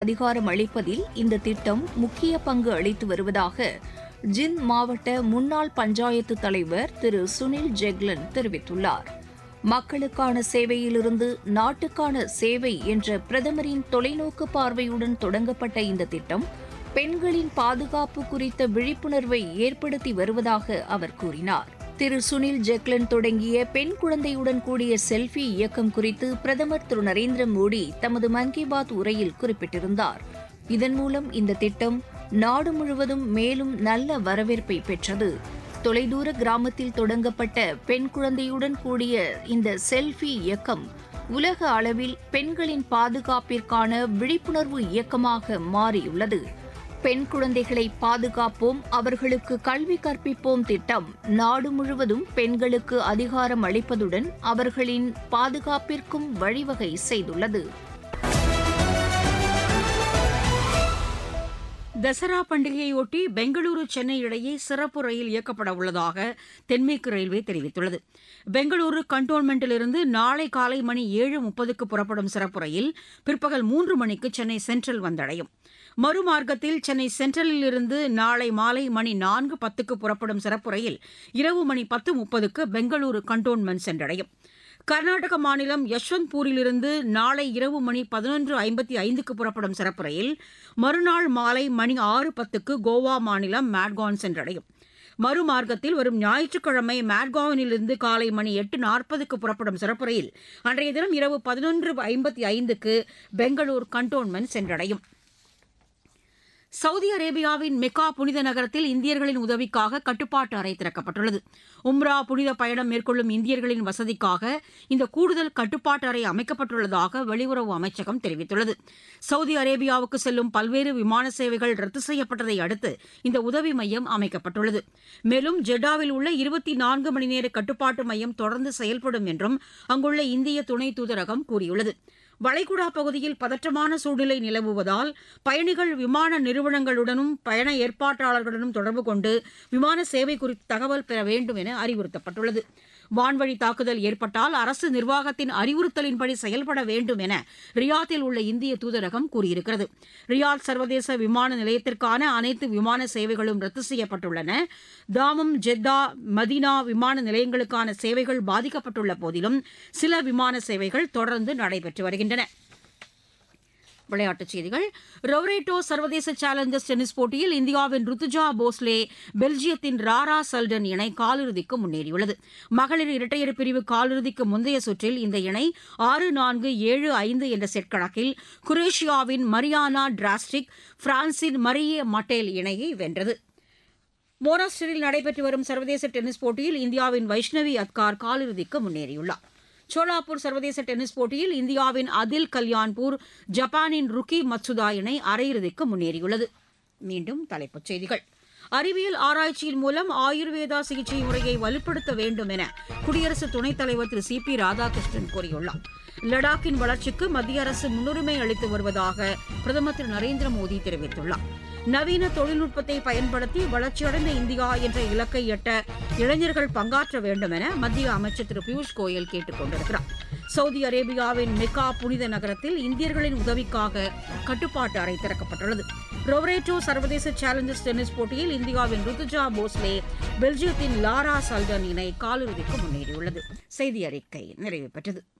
அதிகாரம் அளிப்பதில் இந்த திட்டம் முக்கிய பங்கு அளித்து வருவதாக ஜிந்த் மாவட்ட முன்னாள் பஞ்சாயத்து தலைவர் திரு சுனில் ஜெக்லன் தெரிவித்துள்ளார் மக்களுக்கான சேவையிலிருந்து நாட்டுக்கான சேவை என்ற பிரதமரின் தொலைநோக்கு பார்வையுடன் தொடங்கப்பட்ட இந்த திட்டம் பெண்களின் பாதுகாப்பு குறித்த விழிப்புணர்வை ஏற்படுத்தி வருவதாக அவர் கூறினார் திரு சுனில் ஜெக்லன் தொடங்கிய பெண் குழந்தையுடன் கூடிய செல்ஃபி இயக்கம் குறித்து பிரதமர் திரு நரேந்திர மோடி தமது மன் கி பாத் உரையில் குறிப்பிட்டிருந்தார் இதன் மூலம் இந்த திட்டம் நாடு முழுவதும் மேலும் நல்ல வரவேற்பை பெற்றது தொலைதூர கிராமத்தில் தொடங்கப்பட்ட பெண் குழந்தையுடன் கூடிய இந்த செல்ஃபி இயக்கம் உலக அளவில் பெண்களின் பாதுகாப்பிற்கான விழிப்புணர்வு இயக்கமாக மாறியுள்ளது பெண் குழந்தைகளை பாதுகாப்போம் அவர்களுக்கு கல்வி கற்பிப்போம் திட்டம் நாடு முழுவதும் பெண்களுக்கு அதிகாரம் அளிப்பதுடன் அவர்களின் பாதுகாப்பிற்கும் வழிவகை செய்துள்ளது தசரா பண்டிகையொட்டி பெங்களூரு சென்னை இடையே சிறப்பு ரயில் இயக்கப்பட உள்ளதாக தென்மேற்கு ரயில்வே தெரிவித்துள்ளது பெங்களூரு கண்டோன்மெண்டிலிருந்து நாளை காலை மணி ஏழு முப்பதுக்கு புறப்படும் சிறப்பு ரயில் பிற்பகல் மூன்று மணிக்கு சென்னை சென்ட்ரல் வந்தடையும் மறுமார்க்கத்தில் சென்னை சென்ட்ரலில் இருந்து நாளை மாலை மணி நான்கு பத்துக்கு புறப்படும் சிறப்பு ரயில் இரவு மணி பத்து முப்பதுக்கு பெங்களூரு கண்டோன்மெண்ட் சென்றடையும் கர்நாடக மாநிலம் யஷ்வந்த்பூரிலிருந்து நாளை இரவு மணி பதினொன்று ஐம்பத்தி ஐந்துக்கு புறப்படும் சிறப்பு ரயில் மறுநாள் மாலை மணி ஆறு பத்துக்கு கோவா மாநிலம் மேட்கான் சென்றடையும் மறுமார்க்கத்தில் வரும் ஞாயிற்றுக்கிழமை மேட்காவனிலிருந்து காலை மணி எட்டு நாற்பதுக்கு புறப்படும் சிறப்பு ரயில் அன்றைய தினம் இரவு பதினொன்று ஐம்பத்தி ஐந்துக்கு பெங்களூர் கண்டோன்மெண்ட் சென்றடையும் சவுதி அரேபியாவின் மெக்கா புனித நகரத்தில் இந்தியர்களின் உதவிக்காக கட்டுப்பாட்டு அறை திறக்கப்பட்டுள்ளது உம்ரா புனித பயணம் மேற்கொள்ளும் இந்தியர்களின் வசதிக்காக இந்த கூடுதல் கட்டுப்பாட்டு அறை அமைக்கப்பட்டுள்ளதாக வெளியுறவு அமைச்சகம் தெரிவித்துள்ளது சவுதி அரேபியாவுக்கு செல்லும் பல்வேறு விமான சேவைகள் ரத்து செய்யப்பட்டதை அடுத்து இந்த உதவி மையம் அமைக்கப்பட்டுள்ளது மேலும் ஜெட்டாவில் உள்ள இருபத்தி நான்கு மணி நேர கட்டுப்பாட்டு மையம் தொடர்ந்து செயல்படும் என்றும் அங்குள்ள இந்திய துணை தூதரகம் கூறியுள்ளது வளைகுடா பகுதியில் பதற்றமான சூழ்நிலை நிலவுவதால் பயணிகள் விமான நிறுவனங்களுடனும் பயண ஏற்பாட்டாளர்களுடனும் தொடர்பு கொண்டு விமான சேவை குறித்து தகவல் பெற வேண்டும் என அறிவுறுத்தப்பட்டுள்ளது வான்வழி தாக்குதல் ஏற்பட்டால் அரசு நிர்வாகத்தின் அறிவுறுத்தலின்படி செயல்பட வேண்டும் என ரியாத்தில் உள்ள இந்திய தூதரகம் கூறியிருக்கிறது ரியாத் சர்வதேச விமான நிலையத்திற்கான அனைத்து விமான சேவைகளும் ரத்து செய்யப்பட்டுள்ளன தாமம் ஜெத்தா மதினா விமான நிலையங்களுக்கான சேவைகள் பாதிக்கப்பட்டுள்ள போதிலும் சில விமான சேவைகள் தொடர்ந்து நடைபெற்று வருகின்றன விளையாட்டுச் செய்திகள் ரொவரேட்டோ சர்வதேச சேலஞ்சர்ஸ் டென்னிஸ் போட்டியில் இந்தியாவின் ருத்துஜா போஸ்லே பெல்ஜியத்தின் ராரா சல்டன் இணை காலிறுதிக்கு முன்னேறியுள்ளது மகளிர் இரட்டையர் பிரிவு காலிறுதிக்கு முந்தைய சுற்றில் இந்த இணை ஆறு நான்கு ஏழு ஐந்து என்ற செட் கணக்கில் குரேஷியாவின் மரியானா டிராஸ்டிக் பிரான்சின் மரியே மட்டேல் இணையை வென்றது மோராஸ்டரில் நடைபெற்று வரும் சர்வதேச டென்னிஸ் போட்டியில் இந்தியாவின் வைஷ்ணவி அத்கார் காலிறுதிக்கு முன்னேறியுள்ளார் சோலாப்பூர் சர்வதேச டென்னிஸ் போட்டியில் இந்தியாவின் அதில் கல்யாண்பூர் ஜப்பானின் ருக்கி மத்சுதா இணை அரையிறுதிக்கு முன்னேறியுள்ளது மீண்டும் தலைப்புச் செய்திகள் அறிவியல் ஆராய்ச்சியின் மூலம் ஆயுர்வேதா சிகிச்சை முறையை வலுப்படுத்த வேண்டும் என குடியரசு துணைத் தலைவர் திரு சி பி ராதாகிருஷ்ணன் கூறியுள்ளார் லடாக்கின் வளர்ச்சிக்கு மத்திய அரசு முன்னுரிமை அளித்து வருவதாக பிரதமர் திரு நரேந்திர மோடி தெரிவித்துள்ளார் நவீன தொழில்நுட்பத்தை பயன்படுத்தி வளர்ச்சியடைந்த இந்தியா என்ற இலக்கை எட்ட இளைஞர்கள் பங்காற்ற வேண்டும் என மத்திய அமைச்சர் திரு பியூஷ் கோயல் கேட்டுக் கொண்டிருக்கிறார் சவுதி அரேபியாவின் மெக்கா புனித நகரத்தில் இந்தியர்களின் உதவிக்காக கட்டுப்பாட்டு அறை திறக்கப்பட்டுள்ளது ரொவரேட்டோ சர்வதேச சேலஞ்சர்ஸ் டென்னிஸ் போட்டியில் இந்தியாவின் ருத்துஜா போஸ்லே பெல்ஜியத்தின் லாரா சல்டன் இணை காலிறுதிக்கு முன்னேறியுள்ளது செய்தி அறிக்கை நிறைவு பெற்றது